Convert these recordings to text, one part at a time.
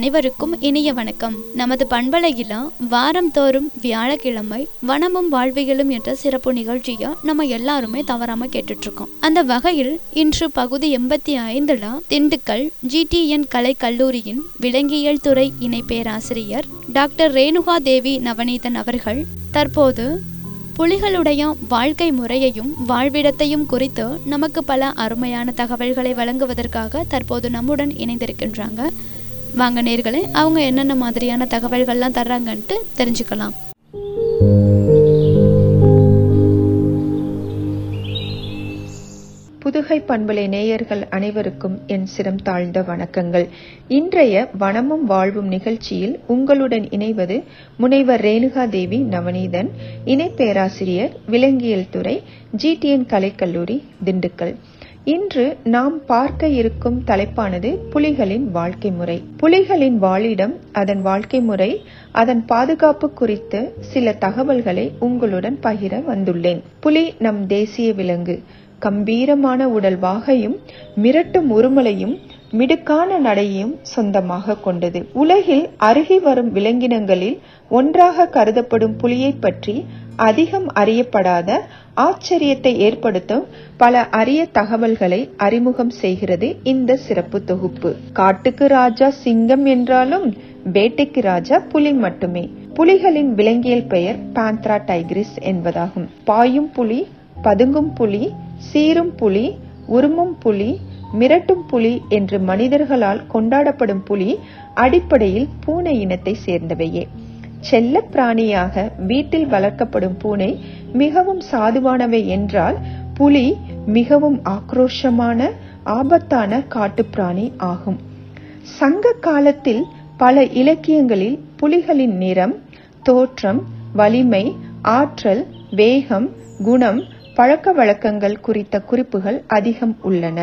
அனைவருக்கும் இனிய வணக்கம் நமது பண்பலையில வாரம் தோறும் வியாழக்கிழமை வனமும் வாழ்வியலும் என்ற சிறப்பு நிகழ்ச்சியை நம்ம எல்லாருமே தவறாம கேட்டுட்டு இருக்கோம் அந்த வகையில் இன்று பகுதி எண்பத்தி ஐந்துல திண்டுக்கல் ஜிடிஎன் கலை கல்லூரியின் விலங்கியல் துறை இணை பேராசிரியர் டாக்டர் ரேணுகா தேவி நவநீதன் அவர்கள் தற்போது புலிகளுடைய வாழ்க்கை முறையையும் வாழ்விடத்தையும் குறித்து நமக்கு பல அருமையான தகவல்களை வழங்குவதற்காக தற்போது நம்முடன் இணைந்திருக்கின்றாங்க வாங்க நேர்களே அவங்க என்னென்ன மாதிரியான தகவல்கள்லாம் தர்றாங்கன்ட்டு தெரிஞ்சுக்கலாம் புதுகை பண்பலை நேயர்கள் அனைவருக்கும் என் சிரம் தாழ்ந்த வணக்கங்கள் இன்றைய வனமும் வாழ்வும் நிகழ்ச்சியில் உங்களுடன் இணைவது முனைவர் ரேணுகா தேவி நவநீதன் இணை பேராசிரியர் விலங்கியல் துறை ஜிடிஎன் கலைக்கல்லூரி திண்டுக்கல் இன்று நாம் பார்க்க இருக்கும் தலைப்பானது புலிகளின் வாழ்க்கை முறை புலிகளின் வாழிடம் அதன் வாழ்க்கை முறை அதன் பாதுகாப்பு குறித்து சில தகவல்களை உங்களுடன் பகிர வந்துள்ளேன் புலி நம் தேசிய விலங்கு கம்பீரமான உடல் வாகையும் மிரட்டும் உருமலையும் மிடுக்கான நடையும் சொந்தமாக கொண்டது உலகில் அருகி வரும் விலங்கினங்களில் ஒன்றாக கருதப்படும் புலியை பற்றி அதிகம் அறியப்படாத ஆச்சரியத்தை ஏற்படுத்தும் பல அரிய தகவல்களை அறிமுகம் செய்கிறது இந்த சிறப்பு தொகுப்பு காட்டுக்கு ராஜா சிங்கம் என்றாலும் வேட்டைக்கு ராஜா புலி மட்டுமே புலிகளின் விலங்கியல் பெயர் பாந்த்ரா டைக்ரிஸ் என்பதாகும் பாயும் புலி பதுங்கும் புலி சீரும் புலி உருமும் புலி மிரட்டும் புலி என்று மனிதர்களால் கொண்டாடப்படும் புலி அடிப்படையில் பூனை இனத்தை சேர்ந்தவையே செல்ல பிராணியாக வீட்டில் வளர்க்கப்படும் பூனை மிகவும் சாதுவானவை என்றால் புலி மிகவும் ஆக்ரோஷமான ஆபத்தான காட்டுப்பிராணி ஆகும் சங்க காலத்தில் பல இலக்கியங்களில் புலிகளின் நிறம் தோற்றம் வலிமை ஆற்றல் வேகம் குணம் பழக்க வழக்கங்கள் குறித்த குறிப்புகள் அதிகம் உள்ளன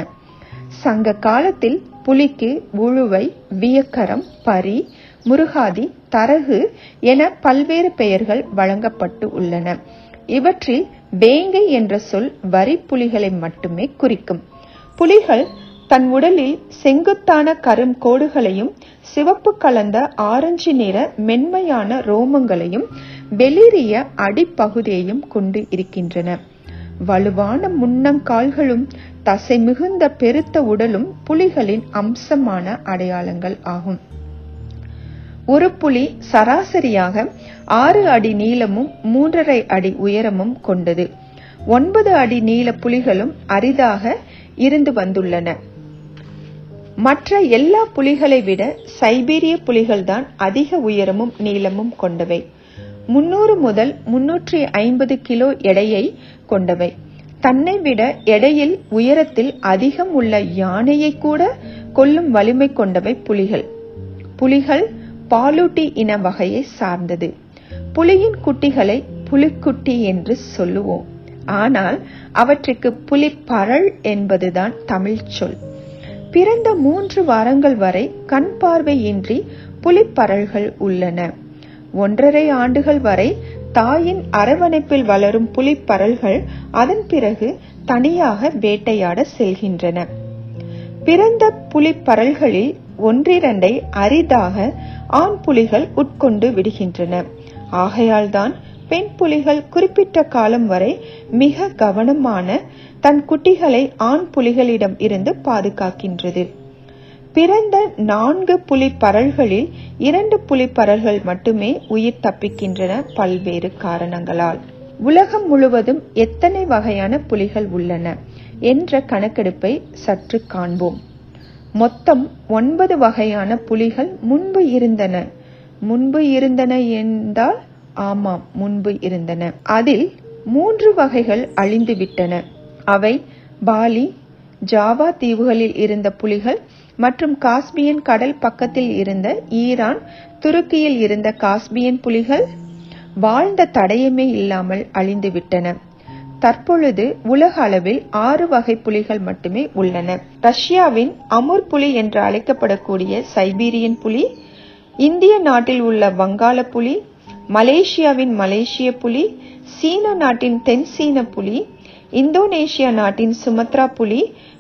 சங்க காலத்தில் புலிக்கு உழுவை வியக்கரம் பரி முருகாதி தரகு என பல்வேறு பெயர்கள் வழங்கப்பட்டு உள்ளன இவற்றில் வேங்கை என்ற சொல் வரி புலிகளை மட்டுமே குறிக்கும் புலிகள் தன் உடலில் செங்குத்தான கரும் கோடுகளையும் சிவப்பு கலந்த ஆரஞ்சு நிற மென்மையான ரோமங்களையும் வெளிரிய அடிப்பகுதியையும் கொண்டு இருக்கின்றன வலுவான முன்னங்கால்களும் தசை மிகுந்த பெருத்த உடலும் புலிகளின் அம்சமான அடையாளங்கள் ஆகும் ஒரு புலி சராசரியாக ஆறு அடி நீளமும் மூன்றரை அடி உயரமும் கொண்டது ஒன்பது அடி நீள புலிகளும் அரிதாக இருந்து வந்துள்ளன மற்ற எல்லா புலிகளை விட சைபீரிய புலிகள்தான் அதிக உயரமும் நீளமும் கொண்டவை முன்னூறு முதல் முன்னூற்றி ஐம்பது கிலோ எடையை கொண்டவை தன்னை விட எடையில் உயரத்தில் அதிகம் உள்ள யானையை கூட கொல்லும் வலிமை கொண்டவை புலிகள் புலிகள் பாலூட்டி இன வகையை சார்ந்தது புலியின் குட்டிகளை புலிக்குட்டி என்று சொல்லுவோம் ஆனால் அவற்றுக்கு புலிப்பரள் என்பதுதான் தமிழ் சொல் பிறந்த மூன்று வாரங்கள் வரை கண் பார்வையின்றி புலிப்பரல்கள் உள்ளன ஒன்றரை ஆண்டுகள் வரை தாயின் அரவணைப்பில் வளரும் புலிப்பரல்கள் அதன் பிறகு தனியாக வேட்டையாட செல்கின்றன பிறந்த புலிப்பரல்களில் ஒன்றிரண்டை அரிதாக ஆண் புலிகள் உட்கொண்டு விடுகின்றன ஆகையால்தான் பெண் புலிகள் குறிப்பிட்ட காலம் வரை மிக கவனமான தன் குட்டிகளை ஆண் புலிகளிடம் இருந்து பாதுகாக்கின்றது பிறந்த நான்கு புலிப்பரல்களில் இரண்டு புலிப்பரல்கள் மட்டுமே உயிர் தப்பிக்கின்றன பல்வேறு காரணங்களால் உலகம் முழுவதும் எத்தனை வகையான புலிகள் உள்ளன என்ற கணக்கெடுப்பை சற்று காண்போம் மொத்தம் ஒன்பது வகையான புலிகள் முன்பு இருந்தன முன்பு இருந்தன என்றால் ஆமாம் முன்பு இருந்தன அதில் மூன்று வகைகள் அழிந்து விட்டன அவை பாலி ஜாவா தீவுகளில் இருந்த புலிகள் மற்றும் காஸ்பியன் கடல் பக்கத்தில் இருந்த ஈரான் துருக்கியில் இருந்த காஸ்பியன் புலிகள் வாழ்ந்த தடயமே இல்லாமல் அழிந்துவிட்டன தற்பொழுது உலக அளவில் ஆறு வகை புலிகள் மட்டுமே உள்ளன ரஷ்யாவின் அமுர் புலி என்று அழைக்கப்படக்கூடிய சைபீரியன் புலி இந்திய நாட்டில் உள்ள வங்காள புலி மலேசியாவின் மலேசிய புலி சீன நாட்டின் தென் சீன புலி இந்தோனேஷியா நாட்டின் சுமத்ரா புலி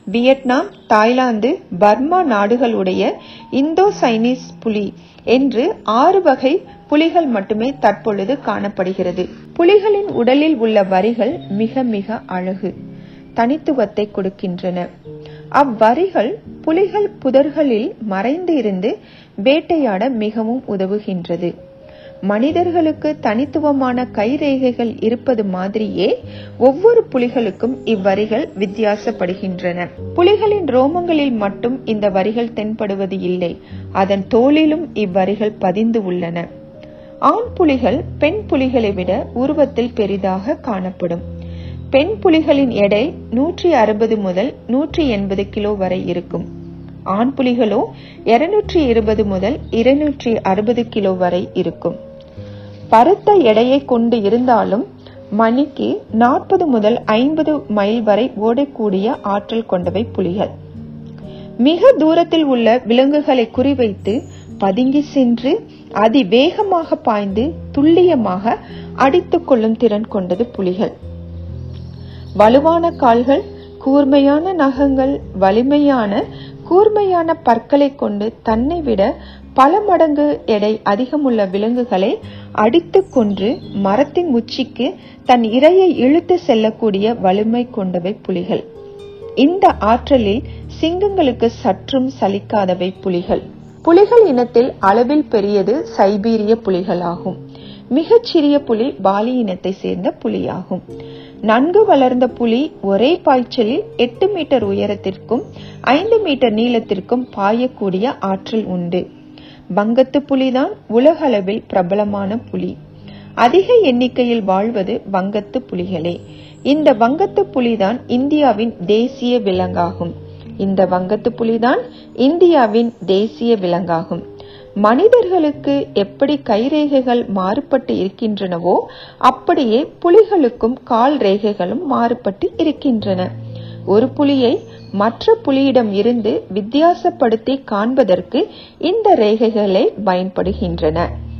வியட்நாம் தாய்லாந்து பர்மா நாடுகளுடைய இந்தோ சைனீஸ் புலி என்று ஆறு வகை புலிகள் மட்டுமே தற்பொழுது காணப்படுகிறது புலிகளின் உடலில் உள்ள வரிகள் மிக மிக அழகு தனித்துவத்தை கொடுக்கின்றன அவ்வரிகள் புலிகள் புதர்களில் மறைந்து இருந்து வேட்டையாட மிகவும் உதவுகின்றது மனிதர்களுக்கு தனித்துவமான கைரேகைகள் இருப்பது மாதிரியே ஒவ்வொரு புலிகளுக்கும் இவ்வரிகள் வித்தியாசப்படுகின்றன புலிகளின் ரோமங்களில் மட்டும் இந்த வரிகள் தென்படுவது இல்லை அதன் தோலிலும் இவ்வரிகள் பதிந்து உள்ளன ஆண் புலிகள் பெண் புலிகளை விட உருவத்தில் பெரிதாக காணப்படும் பெண் புலிகளின் எடை நூற்றி அறுபது முதல் நூற்றி எண்பது கிலோ வரை இருக்கும் ஆண் புலிகளோ இருநூற்றி இருபது முதல் இருநூற்றி அறுபது கிலோ வரை இருக்கும் பருத்த எடையை கொண்டு இருந்தாலும் மணிக்கு நாற்பது முதல் ஐம்பது மைல் வரை ஓடக்கூடிய ஆற்றல் கொண்டவை புலிகள் மிக தூரத்தில் உள்ள விலங்குகளை குறிவைத்து பதுங்கி சென்று அதிவேகமாக பாய்ந்து துல்லியமாக அடித்துக் கொள்ளும் திறன் கொண்டது புலிகள் வலுவான கால்கள் கூர்மையான நகங்கள் வலிமையான கூர்மையான பற்களை கொண்டு தன்னை விட பல மடங்கு எடை அதிகமுள்ள விலங்குகளை அடித்து கொன்று மரத்தின் உச்சிக்கு தன் இரையை இழுத்து செல்லக்கூடிய வலிமை கொண்டவை புலிகள் இந்த ஆற்றலில் சிங்கங்களுக்கு சற்றும் சலிக்காதவை புலிகள் புலிகள் இனத்தில் அளவில் பெரியது சைபீரிய புலிகளாகும் மிகச்சிறிய புலி பாலி இனத்தை சேர்ந்த புலியாகும் நன்கு வளர்ந்த புலி ஒரே பாய்ச்சலில் எட்டு மீட்டர் உயரத்திற்கும் ஐந்து மீட்டர் நீளத்திற்கும் பாயக்கூடிய ஆற்றல் உண்டு வங்கத்து புலிதான் உலக அளவில் பிரபலமான புலி அதிக எண்ணிக்கையில் வாழ்வது வங்கத்து புலிகளே இந்த வங்கத்து புலிதான் இந்தியாவின் தேசிய விலங்காகும் இந்த வங்கத்து புலிதான் இந்தியாவின் தேசிய விலங்காகும் மனிதர்களுக்கு எப்படி கைரேகைகள் மாறுபட்டு இருக்கின்றனவோ அப்படியே புலிகளுக்கும் கால் ரேகைகளும் மாறுபட்டு இருக்கின்றன ஒரு புலியை மற்ற புலியிடம் இருந்து வித்தியாசப்படுத்தி காண்பதற்கு இந்த ரேகைகளே பயன்படுகின்றன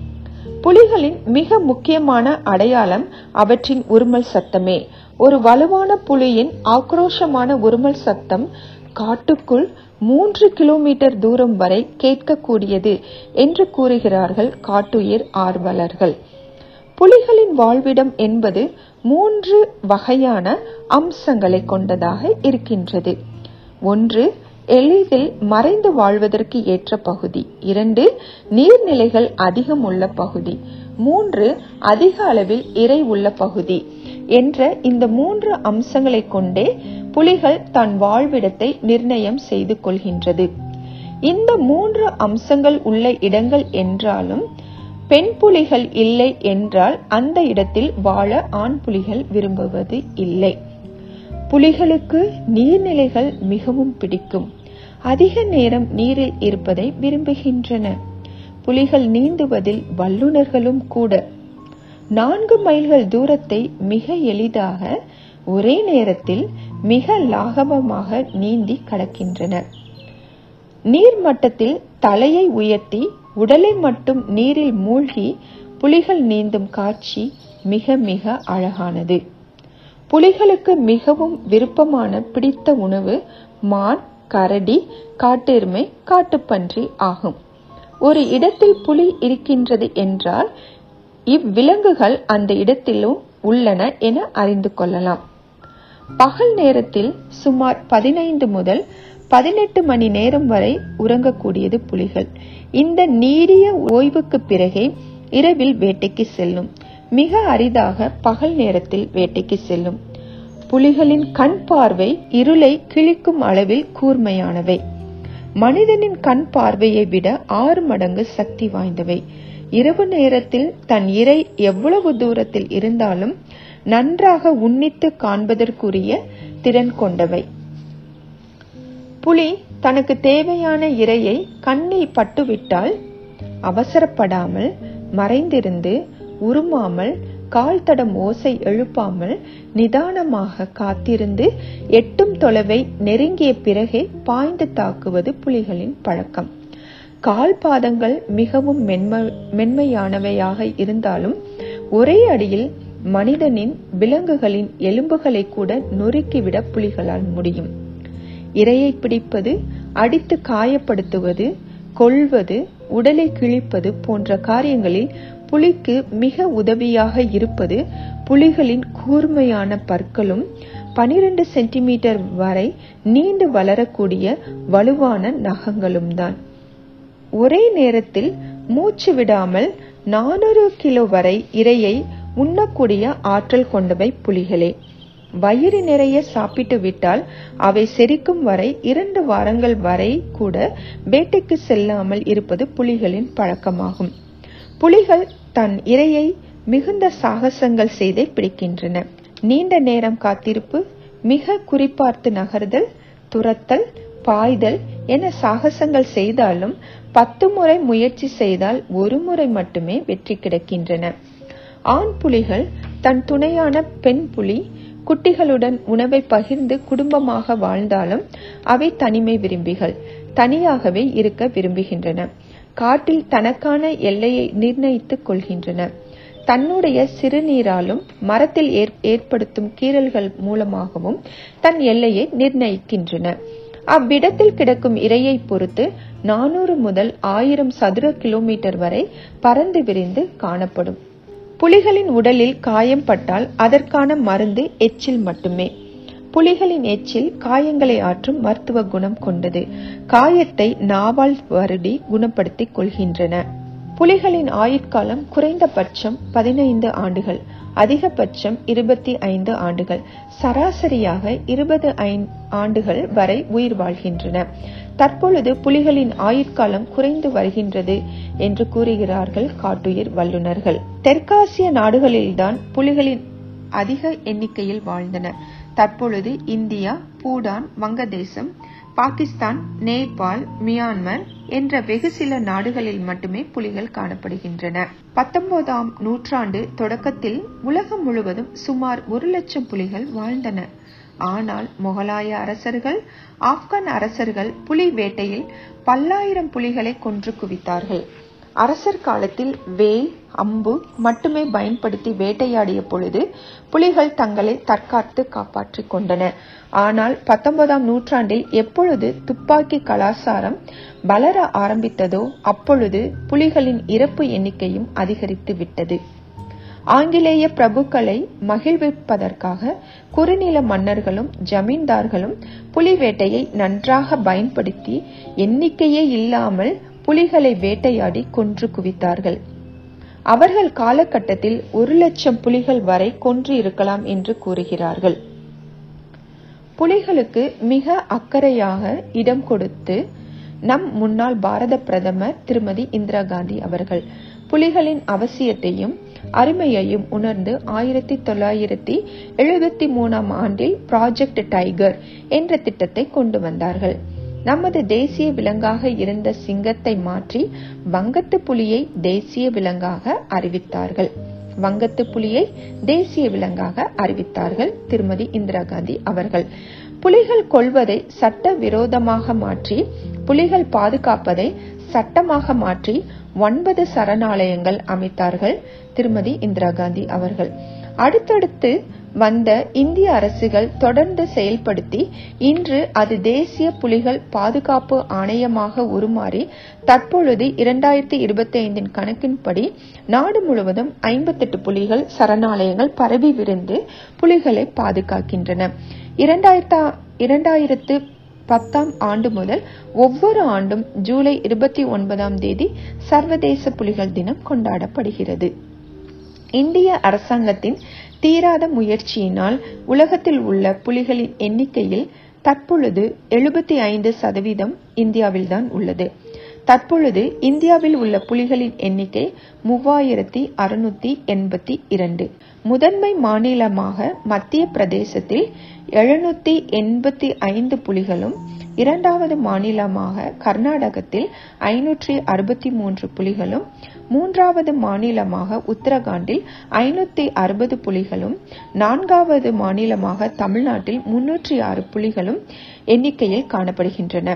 புலிகளின் மிக முக்கியமான அடையாளம் அவற்றின் உருமல் சத்தமே ஒரு வலுவான புலியின் ஆக்ரோஷமான உருமல் சத்தம் காட்டுக்குள் மூன்று கிலோமீட்டர் தூரம் வரை கேட்கக்கூடியது என்று கூறுகிறார்கள் காட்டுயிர் ஆர்வலர்கள் புலிகளின் வாழ்விடம் என்பது மூன்று வகையான அம்சங்களை கொண்டதாக இருக்கின்றது ஒன்று எளிதில் மறைந்து வாழ்வதற்கு ஏற்ற பகுதி இரண்டு நீர்நிலைகள் அதிகம் உள்ள பகுதி மூன்று அதிக அளவில் இறை உள்ள பகுதி என்ற இந்த மூன்று அம்சங்களை கொண்டே புலிகள் தன் வாழ்விடத்தை நிர்ணயம் செய்து கொள்கின்றது இந்த மூன்று அம்சங்கள் உள்ள இடங்கள் என்றாலும் பெண் புலிகள் இல்லை என்றால் அந்த இடத்தில் வாழ ஆண் புலிகள் விரும்புவது இல்லை புலிகளுக்கு நீர்நிலைகள் மிகவும் பிடிக்கும் அதிக நேரம் நீரில் இருப்பதை விரும்புகின்றன புலிகள் நீந்துவதில் வல்லுநர்களும் கூட நான்கு மைல்கள் தூரத்தை மிக எளிதாக ஒரே நேரத்தில் மிக லாகவமாக நீந்தி கடக்கின்றன நீர் மட்டத்தில் தலையை உயர்த்தி உடலை மட்டும் நீரில் மூழ்கி புலிகள் நீந்தும் காட்சி மிக மிக அழகானது புலிகளுக்கு மிகவும் விருப்பமான பிடித்த உணவு மான் கரடி காட்டெருமை காட்டுப்பன்றி ஆகும் ஒரு இடத்தில் புலி இருக்கின்றது என்றால் இவ்விலங்குகள் அந்த இடத்திலும் உள்ளன என அறிந்து கொள்ளலாம் பகல் நேரத்தில் சுமார் பதினைந்து முதல் பதினெட்டு மணி நேரம் வரை உறங்கக்கூடியது புலிகள் இந்த நீடிய ஓய்வுக்கு பிறகே இரவில் வேட்டைக்கு செல்லும் மிக அரிதாக பகல் நேரத்தில் வேட்டைக்கு செல்லும் புலிகளின் கண் பார்வை இருளை கிழிக்கும் அளவில் கூர்மையானவை மனிதனின் கண் பார்வையை விட ஆறு மடங்கு சக்தி வாய்ந்தவை இரவு நேரத்தில் தன் இரை எவ்வளவு தூரத்தில் இருந்தாலும் நன்றாக உன்னித்து காண்பதற்குரிய திறன் கொண்டவை புலி தனக்கு தேவையான இரையை கண்ணில் பட்டுவிட்டால் அவசரப்படாமல் மறைந்திருந்து உருமாமல் கால் தடம் ஓசை எழுப்பாமல் நிதானமாக காத்திருந்து எட்டும் தொலைவை நெருங்கிய பிறகே பாய்ந்து தாக்குவது புலிகளின் பழக்கம் கால் பாதங்கள் மிகவும் மென்மை மென்மையானவையாக இருந்தாலும் ஒரே அடியில் மனிதனின் விலங்குகளின் எலும்புகளை கூட நொறுக்கிவிட புலிகளால் முடியும் இரையை பிடிப்பது அடித்து காயப்படுத்துவது கொல்வது உடலை கிழிப்பது போன்ற காரியங்களில் புலிக்கு மிக உதவியாக இருப்பது புலிகளின் கூர்மையான பற்களும் பனிரெண்டு சென்டிமீட்டர் வரை நீண்டு வளரக்கூடிய வலுவான நகங்களும் தான் ஒரே நேரத்தில் மூச்சு விடாமல் நானூறு கிலோ வரை இரையை உண்ணக்கூடிய ஆற்றல் கொண்டவை புலிகளே வயிறு நிறைய சாப்பிட்டு விட்டால் அவை செரிக்கும் வரை இரண்டு வாரங்கள் வரை கூட வேட்டைக்கு செல்லாமல் இருப்பது புலிகளின் பழக்கமாகும் புலிகள் தன் இரையை மிகுந்த சாகசங்கள் செய்தே பிடிக்கின்றன நீண்ட நேரம் காத்திருப்பு மிக குறிப்பார்த்து நகர்தல் துரத்தல் பாய்தல் என சாகசங்கள் செய்தாலும் பத்து முறை முயற்சி செய்தால் ஒரு முறை மட்டுமே வெற்றி கிடைக்கின்றன ஆண் புலிகள் தன் துணையான பெண் புலி குட்டிகளுடன் உணவை பகிர்ந்து குடும்பமாக வாழ்ந்தாலும் அவை தனிமை விரும்பிகள் தனியாகவே இருக்க விரும்புகின்றன காட்டில் தனக்கான எல்லையை நிர்ணயித்துக் கொள்கின்றன தன்னுடைய சிறுநீராலும் மரத்தில் ஏற்படுத்தும் கீறல்கள் மூலமாகவும் தன் எல்லையை நிர்ணயிக்கின்றன அவ்விடத்தில் கிடக்கும் இரையை பொறுத்து நானூறு முதல் ஆயிரம் சதுர கிலோமீட்டர் வரை பறந்து விரிந்து காணப்படும் புலிகளின் உடலில் காயம் பட்டால் அதற்கான மருந்து எச்சில் மட்டுமே புலிகளின் எச்சில் காயங்களை ஆற்றும் மருத்துவ குணம் கொண்டது காயத்தை நாவால் வருடி குணப்படுத்திக் கொள்கின்றன புலிகளின் ஆயுட்காலம் குறைந்தபட்சம் பதினைந்து ஆண்டுகள் அதிகபட்சம் இருபத்தி ஐந்து ஆண்டுகள் சராசரியாக இருபது ஆண்டுகள் வரை உயிர் வாழ்கின்றன தற்பொழுது புலிகளின் ஆயுட்காலம் குறைந்து வருகின்றது என்று கூறுகிறார்கள் காட்டுயிர் வல்லுநர்கள் தெற்காசிய நாடுகளில்தான் புலிகளின் அதிக எண்ணிக்கையில் வாழ்ந்தன தற்பொழுது இந்தியா பூடான் வங்கதேசம் பாகிஸ்தான் நேபாள் மியான்மர் என்ற வெகு சில நாடுகளில் மட்டுமே புலிகள் காணப்படுகின்றன பத்தொன்பதாம் நூற்றாண்டு தொடக்கத்தில் உலகம் முழுவதும் சுமார் ஒரு லட்சம் புலிகள் வாழ்ந்தன ஆனால் முகலாய அரசர்கள் ஆப்கான் அரசர்கள் புலி வேட்டையில் பல்லாயிரம் புலிகளை கொன்று குவித்தார்கள் அரசர் காலத்தில் வேல் அம்பு மட்டுமே பயன்படுத்தி வேட்டையாடிய பொழுது புலிகள் தங்களை தற்காத்து காப்பாற்றிக் கொண்டன ஆனால் பத்தொன்பதாம் நூற்றாண்டில் எப்பொழுது துப்பாக்கி கலாச்சாரம் வளர ஆரம்பித்ததோ அப்பொழுது புலிகளின் இறப்பு எண்ணிக்கையும் அதிகரித்து விட்டது ஆங்கிலேய பிரபுக்களை மகிழ்விப்பதற்காக குறுநில மன்னர்களும் ஜமீன்தார்களும் புலி வேட்டையை நன்றாக பயன்படுத்தி எண்ணிக்கையே இல்லாமல் புலிகளை வேட்டையாடி கொன்று குவித்தார்கள் அவர்கள் காலகட்டத்தில் ஒரு லட்சம் புலிகள் வரை கொன்று இருக்கலாம் என்று கூறுகிறார்கள் புலிகளுக்கு மிக அக்கறையாக இடம் கொடுத்து நம் முன்னாள் பாரத பிரதமர் திருமதி இந்திரா காந்தி அவர்கள் புலிகளின் அவசியத்தையும் அருமையையும் உணர்ந்து ஆயிரத்தி தொள்ளாயிரத்தி எழுபத்தி மூணாம் ஆண்டில் ப்ராஜெக்ட் டைகர் என்ற திட்டத்தை கொண்டு வந்தார்கள் நமது தேசிய விலங்காக இருந்த சிங்கத்தை மாற்றி வங்கத்து புலியை தேசிய விலங்காக அறிவித்தார்கள் வங்கத்து புலியை தேசிய விலங்காக அறிவித்தார்கள் திருமதி இந்திரா காந்தி அவர்கள் புலிகள் கொள்வதை சட்ட விரோதமாக மாற்றி புலிகள் பாதுகாப்பதை சட்டமாக மாற்றி ஒன்பது சரணாலயங்கள் அமைத்தார்கள் திருமதி இந்திரா காந்தி அவர்கள் அடுத்தடுத்து வந்த இந்திய அரசுகள் தொடர்ந்து செயல்படுத்தி இன்று அது தேசிய புலிகள் பாதுகாப்பு ஆணையமாக உருமாறி தற்பொழுது இரண்டாயிரத்தி இருபத்தி ஐந்தின் கணக்கின்படி நாடு முழுவதும் ஐம்பத்தெட்டு புலிகள் சரணாலயங்கள் பரவி விரிந்து புலிகளை பாதுகாக்கின்றன இரண்டாயிரத்தா இரண்டாயிரத்து பத்தாம் ஆண்டு முதல் ஒவ்வொரு ஆண்டும் ஜூலை இருபத்தி ஒன்பதாம் தேதி சர்வதேச புலிகள் தினம் கொண்டாடப்படுகிறது இந்திய அரசாங்கத்தின் தீராத முயற்சியினால் உலகத்தில் உள்ள புலிகளின் எண்ணிக்கையில் தற்பொழுது எழுபத்தி ஐந்து சதவீதம் இந்தியாவில்தான் உள்ளது தற்பொழுது இந்தியாவில் உள்ள புலிகளின் எண்ணிக்கை மூவாயிரத்தி அறுநூத்தி எண்பத்தி இரண்டு முதன்மை மாநிலமாக மத்திய பிரதேசத்தில் எழுநூத்தி எண்பத்தி ஐந்து புலிகளும் இரண்டாவது மாநிலமாக கர்நாடகத்தில் ஐநூற்றி அறுபத்தி மூன்று புலிகளும் மூன்றாவது மாநிலமாக உத்தரகாண்டில் ஐநூத்தி அறுபது புலிகளும் நான்காவது மாநிலமாக தமிழ்நாட்டில் முன்னூற்றி ஆறு புலிகளும் எண்ணிக்கையில் காணப்படுகின்றன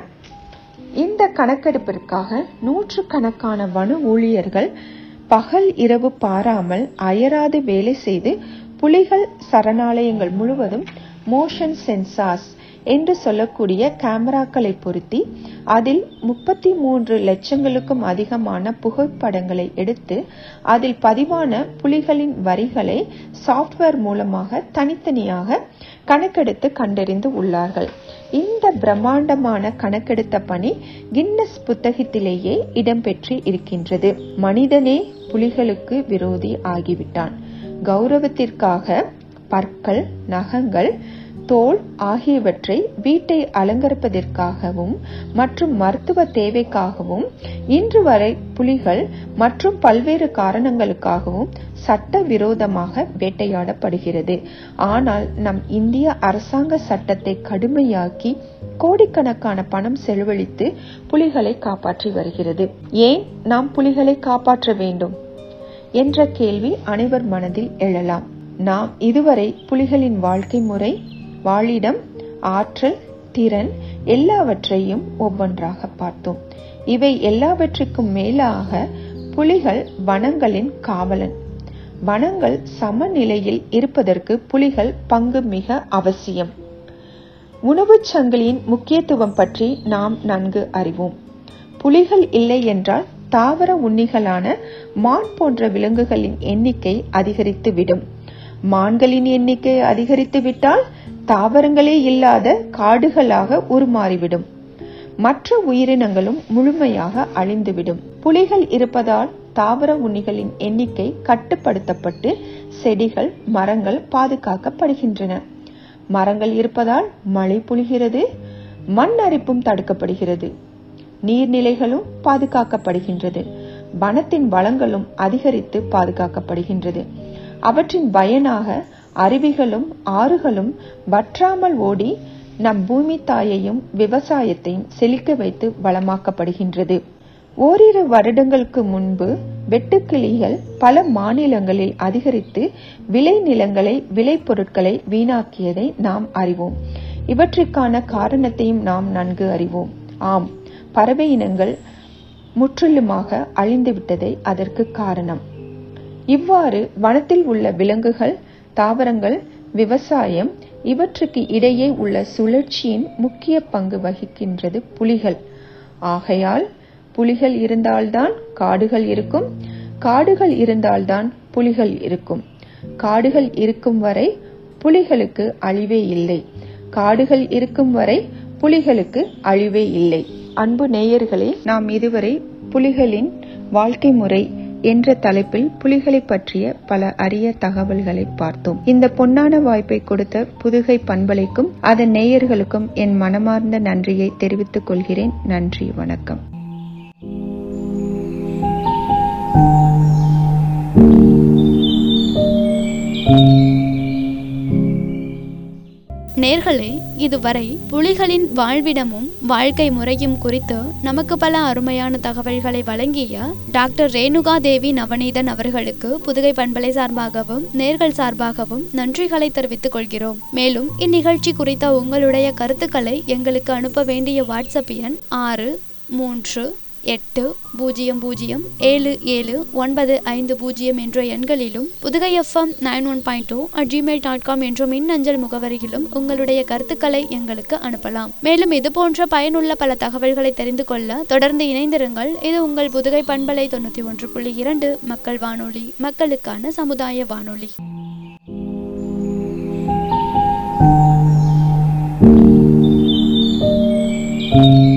இந்த கணக்கெடுப்பிற்காக நூற்று கணக்கான வன ஊழியர்கள் பகல் இரவு பாராமல் அயராது வேலை செய்து புலிகள் சரணாலயங்கள் முழுவதும் மோஷன் சென்சார்ஸ் என்று சொல்லக்கூடிய கேமராக்களை பொருத்தி அதில் முப்பத்தி மூன்று லட்சங்களுக்கும் அதிகமான புகைப்படங்களை எடுத்து அதில் பதிவான புலிகளின் வரிகளை சாஃப்ட்வேர் மூலமாக தனித்தனியாக கணக்கெடுத்து கண்டறிந்து உள்ளார்கள் இந்த பிரம்மாண்டமான கணக்கெடுத்த பணி கின்னஸ் புத்தகத்திலேயே இடம்பெற்று இருக்கின்றது மனிதனே புலிகளுக்கு விரோதி ஆகிவிட்டான் கௌரவத்திற்காக பற்கள் நகங்கள் தோல் ஆகியவற்றை வீட்டை அலங்கரிப்பதற்காகவும் மற்றும் மருத்துவ தேவைக்காகவும் இன்று வரை புலிகள் மற்றும் பல்வேறு காரணங்களுக்காகவும் சட்ட விரோதமாக வேட்டையாடப்படுகிறது ஆனால் நம் இந்திய அரசாங்க சட்டத்தை கடுமையாக்கி கோடிக்கணக்கான பணம் செலவழித்து புலிகளை காப்பாற்றி வருகிறது ஏன் நாம் புலிகளை காப்பாற்ற வேண்டும் என்ற கேள்வி அனைவர் மனதில் எழலாம் நாம் இதுவரை புலிகளின் வாழ்க்கை முறை வாழிடம் ஆற்றல் திறன் எல்லாவற்றையும் ஒவ்வொன்றாக பார்த்தோம் இவை எல்லாவற்றுக்கும் மேலாக புலிகள் வனங்களின் காவலன் வனங்கள் சமநிலையில் இருப்பதற்கு புலிகள் பங்கு மிக அவசியம் உணவுச் சங்கிலியின் முக்கியத்துவம் பற்றி நாம் நன்கு அறிவோம் புலிகள் இல்லை என்றால் தாவர உண்ணிகளான மான் போன்ற விலங்குகளின் எண்ணிக்கை அதிகரித்துவிடும் மான்களின் எண்ணிக்கை அதிகரித்து விட்டால் தாவரங்களே இல்லாத காடுகளாக உருமாறிவிடும் மற்ற உயிரினங்களும் முழுமையாக அழிந்துவிடும் புலிகள் இருப்பதால் தாவர உண்ணிகளின் எண்ணிக்கை கட்டுப்படுத்தப்பட்டு செடிகள் மரங்கள் பாதுகாக்கப்படுகின்றன மரங்கள் இருப்பதால் மழை பொழிகிறது மண் அரிப்பும் தடுக்கப்படுகிறது நீர்நிலைகளும் பாதுகாக்கப்படுகின்றது வனத்தின் வளங்களும் அதிகரித்து பாதுகாக்கப்படுகின்றது அவற்றின் பயனாக அருவிகளும் ஆறுகளும் வற்றாமல் ஓடி நம் பூமி தாயையும் விவசாயத்தையும் செழிக்க வைத்து வளமாக்கப்படுகின்றது ஓரிரு வருடங்களுக்கு முன்பு வெட்டுக்கிளிகள் பல மாநிலங்களில் அதிகரித்து விளை நிலங்களை விளைபொருட்களை வீணாக்கியதை நாம் அறிவோம் இவற்றிற்கான காரணத்தையும் நாம் நன்கு அறிவோம் ஆம் பறவை இனங்கள் முற்றிலுமாக அழிந்துவிட்டதை அதற்கு காரணம் இவ்வாறு வனத்தில் உள்ள விலங்குகள் தாவரங்கள் விவசாயம் இவற்றுக்கு இடையே உள்ள சுழற்சியின் முக்கிய பங்கு வகிக்கின்றது புலிகள் ஆகையால் புலிகள் இருந்தால்தான் காடுகள் இருக்கும் காடுகள் இருந்தால்தான் புலிகள் இருக்கும் காடுகள் இருக்கும் வரை புலிகளுக்கு அழிவே இல்லை காடுகள் இருக்கும் வரை புலிகளுக்கு அழிவே இல்லை அன்பு நேயர்களே நாம் இதுவரை புலிகளின் வாழ்க்கை முறை என்ற தலைப்பில் புலிகளை பற்றிய பல அரிய தகவல்களை பார்த்தோம் இந்த பொன்னான வாய்ப்பை கொடுத்த புதுகை பண்பலைக்கும் அதன் நேயர்களுக்கும் என் மனமார்ந்த நன்றியை தெரிவித்துக் கொள்கிறேன் நன்றி வணக்கம் நேர்களே இதுவரை புலிகளின் வாழ்விடமும் வாழ்க்கை முறையும் குறித்து நமக்கு பல அருமையான தகவல்களை வழங்கிய டாக்டர் ரேணுகா தேவி நவநீதன் அவர்களுக்கு புதுகை பண்பலை சார்பாகவும் நேர்கள் சார்பாகவும் நன்றிகளை தெரிவித்துக் கொள்கிறோம் மேலும் இந்நிகழ்ச்சி குறித்த உங்களுடைய கருத்துக்களை எங்களுக்கு அனுப்ப வேண்டிய வாட்ஸ்அப் எண் ஆறு மூன்று எட்டு பூஜ்ஜியம் பூஜ்ஜியம் ஏழு ஏழு ஒன்பது ஐந்து பூஜ்ஜியம் என்ற எண்களிலும் Pudukai FM nine one point two at Gmail dot com என்ற மின்னஞ்சல் முகவரியிலும் உங்களுடைய கருத்துக்களை எங்களுக்கு அனுப்பலாம் மேலும் இது போன்ற பயனுள்ள பல தகவல்களை தெரிந்து கொள்ள தொடர்ந்து இணைந்திருங்கள் இது உங்கள் புதுகை பண்பலை தொண்ணூற்றி ஒன்று புள்ளி இரண்டு மக்கள் வானொலி மக்களுக்கான சமுதாய வானொலி thank you